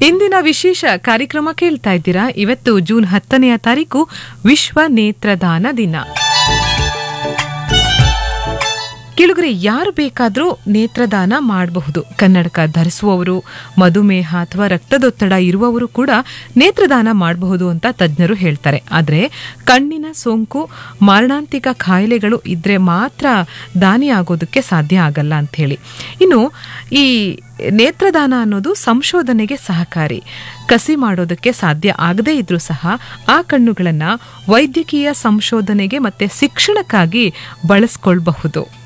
ಇಂದಿನ ವಿಶೇಷ ಕಾರ್ಯಕ್ರಮ ಕೇಳ್ತಾ ಇದ್ದೀರಾ ಇವತ್ತು ಜೂನ್ ಹತ್ತನೆಯ ತಾರೀಕು ವಿಶ್ವ ನೇತ್ರದಾನ ದಿನ ಕೆಳಗರೆ ಯಾರು ಬೇಕಾದರೂ ನೇತ್ರದಾನ ಮಾಡಬಹುದು ಕನ್ನಡಕ ಧರಿಸುವವರು ಮಧುಮೇಹ ಅಥವಾ ರಕ್ತದೊತ್ತಡ ಇರುವವರು ಕೂಡ ನೇತ್ರದಾನ ಮಾಡಬಹುದು ಅಂತ ತಜ್ಞರು ಹೇಳ್ತಾರೆ ಆದರೆ ಕಣ್ಣಿನ ಸೋಂಕು ಮಾರಣಾಂತಿಕ ಕಾಯಿಲೆಗಳು ಇದ್ರೆ ಮಾತ್ರ ದಾನಿ ಆಗೋದಕ್ಕೆ ಸಾಧ್ಯ ಆಗಲ್ಲ ಅಂತ ಹೇಳಿ ಇನ್ನು ಈ ನೇತ್ರದಾನ ಅನ್ನೋದು ಸಂಶೋಧನೆಗೆ ಸಹಕಾರಿ ಕಸಿ ಮಾಡೋದಕ್ಕೆ ಸಾಧ್ಯ ಆಗದೇ ಇದ್ರೂ ಸಹ ಆ ಕಣ್ಣುಗಳನ್ನು ವೈದ್ಯಕೀಯ ಸಂಶೋಧನೆಗೆ ಮತ್ತೆ ಶಿಕ್ಷಣಕ್ಕಾಗಿ ಬಳಸ್ಕೊಳ್ಬಹುದು